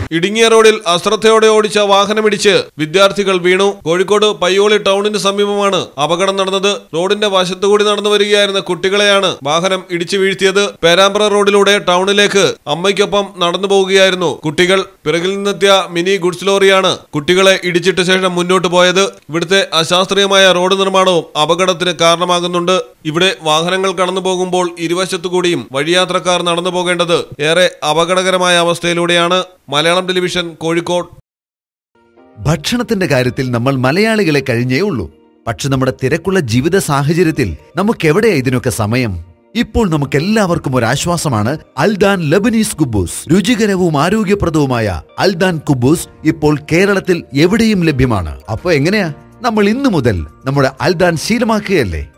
ഇടുങ്ങിയ റോഡിൽ അശ്രദ്ധയോടെ ഓടിച്ച വാഹനമിടിച്ച് വിദ്യാർത്ഥികൾ വീണു കോഴിക്കോട് പയ്യോളി ടൗണിന് സമീപമാണ് അപകടം നടന്നത് റോഡിന്റെ വശത്തുകൂടി നടന്നു വരികയായിരുന്ന കുട്ടികളെയാണ് വാഹനം ഇടിച്ചു വീഴ്ത്തിയത് പേരാമ്പ്ര റോഡിലൂടെ ടൗണിലേക്ക് അമ്മയ്ക്കൊപ്പം നടന്നു പോവുകയായിരുന്നു കുട്ടികൾ പിറകിൽ നിന്നെത്തിയ മിനി ഗുഡ്സ് ലോറിയാണ് കുട്ടികളെ ഇടിച്ചിട്ട ശേഷം മുന്നോട്ട് പോയത് ഇവിടുത്തെ അശാസ്ത്രീയമായ റോഡ് നിർമ്മാണവും അപകടത്തിന് കാരണമാകുന്നുണ്ട് ഇവിടെ വാഹനങ്ങൾ കടന്നു പോകുമ്പോൾ ഇരുവശത്തു കൂടിയും വഴിയാത്രക്കാർ നടന്നു പോകേണ്ടത് ഏറെ അപകടകരമായ അവസ്ഥയിലൂടെയാണ് മലയാളം ടെലിവിഷൻ കോഴിക്കോട് ഭക്ഷണത്തിന്റെ കാര്യത്തിൽ നമ്മൾ മലയാളികളെ കഴിഞ്ഞേ ഉള്ളൂ പക്ഷെ നമ്മുടെ തിരക്കുള്ള ജീവിത സാഹചര്യത്തിൽ നമുക്കെവിടെയാ ഇതിനൊക്കെ സമയം ഇപ്പോൾ നമുക്ക് എല്ലാവർക്കും ഒരു ആശ്വാസമാണ് അൽദാൻ ലബനീസ് കുബൂസ് രുചികരവും ആരോഗ്യപ്രദവുമായ അൽദാൻ കുബൂസ് ഇപ്പോൾ കേരളത്തിൽ എവിടെയും ലഭ്യമാണ് അപ്പൊ എങ്ങനെയാ നമ്മൾ ഇന്നു മുതൽ നമ്മുടെ അൽദാൻ ശീലമാക്കുകയല്ലേ